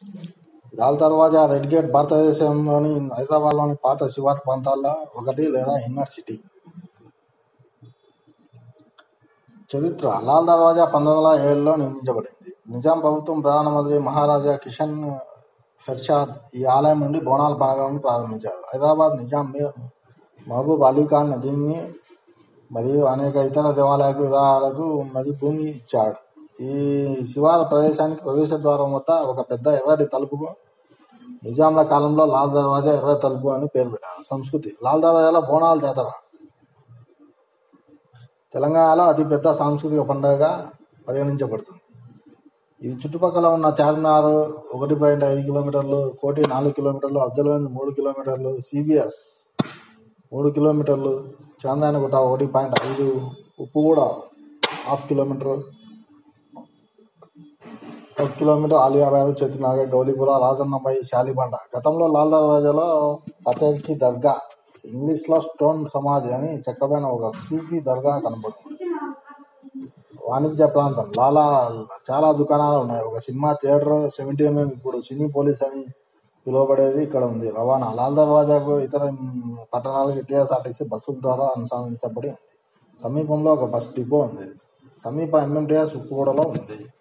లాల్ దర్వాజా red gate భారతదేశంలోని హైదరాబాద్లోని పాత శివారు ప్రాంతాల్లో ఒకటి లేదా ఇన్నర్ సిటీ చరిత్ర లాల్ దర్వాజా పంతొమ్మిది వందల ఏడులో నిర్మించబడింది నిజాం ప్రభుత్వం ప్రధానమంత్రి మహారాజా కిషన్ ఫెర్షాద్ ఈ ఆలయం నుండి బోనాల పండుగలను ప్రారంభించారు హైదరాబాద్ నిజాం మీర్ మహబూబ్ అలీ ఖాన్ దీన్ని మరియు అనేక ఇతర దేవాలయాలకు విధానాలకు మరియు భూమి ఇచ్చాడు ఈ శివారు ప్రదేశానికి ప్రవేశ ద్వారం వద్ద ఒక పెద్ద ఎర్రటి తలుపుకు నిజాంల కాలంలో లాల్ దర్వాజా ఎర్ర తలుపు అని పేరు పెట్టారు సంస్కృతి లాల్ దర్వాజాలో బోనాల జాతర తెలంగాణలో అతిపెద్ద సాంస్కృతిక పండుగగా పరిగణించబడుతుంది ఇది చుట్టుపక్కల ఉన్న చార్మినార్ ఒకటి పాయింట్ ఐదు కిలోమీటర్లు కోటి నాలుగు కిలోమీటర్లు అఫ్జల్గంజ్ మూడు కిలోమీటర్లు సిబిఎస్ మూడు కిలోమీటర్లు చాందానగుట్ట ఒకటి పాయింట్ ఐదు ఉప్పుగూడ హాఫ్ కిలోమీటర్ ఒక కిలోమీటర్ ఆలియాబాద్ చేతినాగ గౌలీపుర రాజన్నపై శాలిబండ గతంలో లాల్ దర్వాజాలో పతేర్కి దర్గా ఇంగ్లీష్లో స్టోన్ సమాధి అని చెక్కబడిన ఒక సూఫీ దర్గా కనబడుతుంది వాణిజ్య ప్రాంతం లాలా చాలా దుకాణాలు ఉన్నాయి ఒక సినిమా థియేటర్ సెవెంటీ ఎంఎం ఇప్పుడు సినీ పోలీస్ అని పిలువబడేది ఇక్కడ ఉంది రవాణా లాల్ దర్వాజాకు ఇతర మ్, పట్టణాలకు టీఎస్ఆర్టీసీ బస్సుల ద్వారా అనుసంధానించబడి ఉంది సమీపంలో ఒక బస్ డిపో ఉంది సమీప ఎంఎంటీఎస్ ఉప్పుగూడలో ఉంది